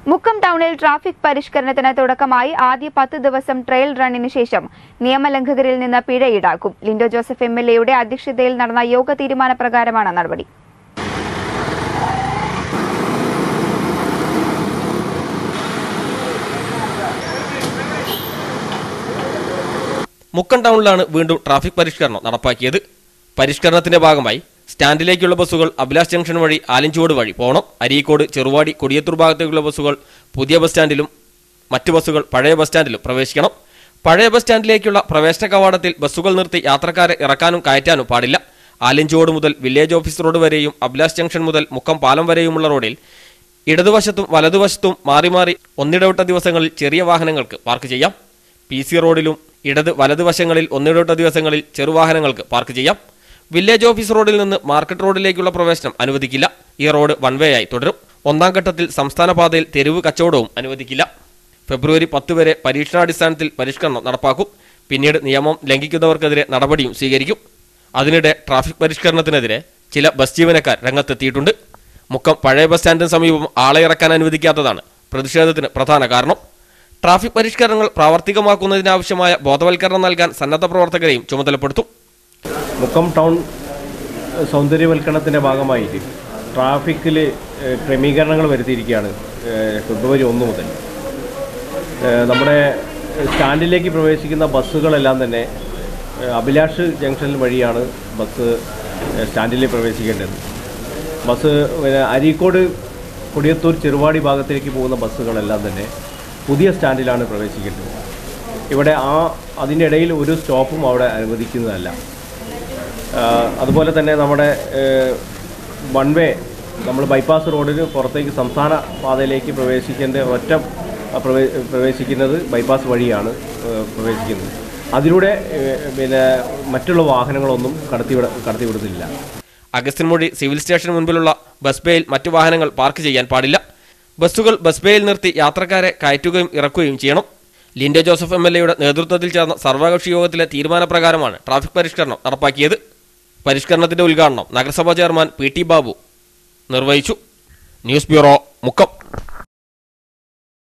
മുക്കം ടൗണിൽ ട്രാഫിക് പരിഷ്കരണത്തിന് തുടക്കമായി ആദ്യ പത്ത് ദിവസം ട്രയൽ റണ്ണിന് ശേഷം നിയമലംഘകരിൽ നിന്ന് പിഴ ഈടാക്കും ലിൻഡോ ജോസഫ് എം എൽ എയുടെ അധ്യക്ഷതയിൽ നടന്ന യോഗ തീരുമാനപ്രകാരമാണ് നടപടി മുക്കം ടൗണിലാണ് വീണ്ടും ട്രാഫിക് പരിഷ്കരണം നടപ്പാക്കിയത് പരിഷ്കരണത്തിന്റെ ഭാഗമായി സ്റ്റാൻഡിലേക്കുള്ള ബസ്സുകൾ അഭിലാഷ് ജംഗ്ഷൻ വഴി ആലഞ്ചുവോട് വഴി പോകണം അരീക്കോട് ചെറുവാടി കൊടിയത്തൂർ ഭാഗത്തേക്കുള്ള ബസ്സുകൾ പുതിയ ബസ് സ്റ്റാൻഡിലും മറ്റു ബസ്സുകൾ പഴയ ബസ് സ്റ്റാൻഡിലും പ്രവേശിക്കണം പഴയ ബസ് സ്റ്റാൻഡിലേക്കുള്ള പ്രവേശന കവാടത്തിൽ ബസ്സുകൾ നിർത്തി യാത്രക്കാരെ ഇറക്കാനും കയറ്റാനും പാടില്ല ആലഞ്ചുവോട് മുതൽ വില്ലേജ് ഓഫീസ് റോഡ് വരെയും അഭിലാഷ് ജംഗ്ഷൻ മുതൽ മുക്കം പാലം വരെയുമുള്ള റോഡിൽ ഇടതുവശത്തും വലതുവശത്തും മാറി മാറി ഒന്നിടവിട്ട ദിവസങ്ങളിൽ ചെറിയ വാഹനങ്ങൾക്ക് പാർക്ക് ചെയ്യാം പി സി റോഡിലും ഇടത് വലതുവശങ്ങളിൽ ഒന്നിടവിട്ട ദിവസങ്ങളിൽ ചെറുവാഹനങ്ങൾക്ക് പാർക്ക് ചെയ്യാം വില്ലേജ് ഓഫീസ് റോഡിൽ നിന്ന് മാർക്കറ്റ് റോഡിലേക്കുള്ള പ്രവേശനം അനുവദിക്കില്ല ഈ റോഡ് വൺ വേ ആയി തുടരും ഒന്നാം ഘട്ടത്തിൽ സംസ്ഥാന പാതയിൽ തെരുവ് കച്ചവടവും അനുവദിക്കില്ല ഫെബ്രുവരി പത്ത് വരെ പരീക്ഷണാടിസ്ഥാനത്തിൽ പരിഷ്കരണം നടപ്പാക്കും പിന്നീട് നിയമം ലംഘിക്കുന്നവർക്കെതിരെ നടപടിയും സ്വീകരിക്കും അതിനിടെ ട്രാഫിക് പരിഷ്കരണത്തിനെതിരെ ചില ബസ് ജീവനക്കാർ രംഗത്തെത്തിയിട്ടുണ്ട് മുക്കം പഴയ ബസ് സ്റ്റാൻഡിന് സമീപം ആളെ ഇറക്കാൻ അനുവദിക്കാത്തതാണ് പ്രതിഷേധത്തിന് പ്രധാന കാരണം ട്രാഫിക് പരിഷ്കരണങ്ങൾ പ്രാവർത്തികമാക്കുന്നതിനാവശ്യമായ ബോധവൽക്കരണം നൽകാൻ സന്നദ്ധ പ്രവർത്തകരെയും ചുമതലപ്പെടുത്തും മുക്കം ടൗൺ സൗന്ദര്യവൽക്കരണത്തിൻ്റെ ഭാഗമായിട്ട് ട്രാഫിക്കിൽ ക്രമീകരണങ്ങൾ വരുത്തിയിരിക്കുകയാണ് ഏഹ് ഫെബ്രുവരി ഒന്ന് മുതൽ ഏഹ് നമ്മുടെ സ്റ്റാൻഡിലേക്ക് പ്രവേശിക്കുന്ന ബസ്സുകളെല്ലാം തന്നെ ഏഹ് അഭിലാഷ് ജംഗ്ഷൻ വഴിയാണ് ബസ് ഏഹ് സ്റ്റാൻഡിൽ പ്രവേശിക്കേണ്ടത് ബസ് പിന്നെ അരീക്കോട് കൊടിയത്തൂർ ചെറുവാടി ഭാഗത്തേക്ക് പോകുന്ന ബസ്സുകളെല്ലാം തന്നെ പുതിയ സ്റ്റാൻഡിലാണ് പ്രവേശിക്കേണ്ടത് ഇവിടെ ആ അതിൻ്റെ ഇടയിൽ ഒരു സ്റ്റോപ്പും അവിടെ അനുവദിക്കുന്നതല്ല ആഹ് അതുപോലെ തന്നെ നമ്മുടെ വൺ വേ നമ്മൾ ബൈപ്പാസ് റോഡിന് പുറത്തേക്ക് സംസ്ഥാന പാതയിലേക്ക് പ്രവേശിക്കേണ്ട ഒറ്റ പ്രവേ പ്രവേശിക്കുന്നത് ബൈപ്പാസ് വഴിയാണ് ഏഹ് പ്രവേശിക്കുന്നത് അതിലൂടെ ഏഹ് പിന്നെ മറ്റുള്ള വാഹനങ്ങളൊന്നും കടത്തിവിട കടത്തിവിടുന്നില്ല അഗസ്ത്യൻമൊഴി സിവിൽ സ്റ്റേഷന് മുൻപിലുള്ള ബസ് ബേയിൽ മറ്റു വാഹനങ്ങൾ പാർക്ക് ചെയ്യാൻ പാടില്ല ബസ്സുകൾ ബസ് ബേയിൽ നിർത്തി യാത്രക്കാരെ കയറ്റുകയും ഇറക്കുകയും ചെയ്യണം ലിൻഡോ ജോസഫ് എം എൽ എയുടെ നേതൃത്വത്തിൽ ചേർന്ന സർവകക്ഷി യോഗത്തിലെ തീരുമാനപ്രകാരമാണ് ട്രാഫിക് പരിഷ്കരണം നടപ്പാക്കിയത് പരിഷ്കരണത്തിന്റെ ഉദ്ഘാടനം നഗരസഭാ ചെയർമാൻ പി ടി ബാബു നിർവഹിച്ചു ന്യൂസ് ബ്യൂറോ മുക്കം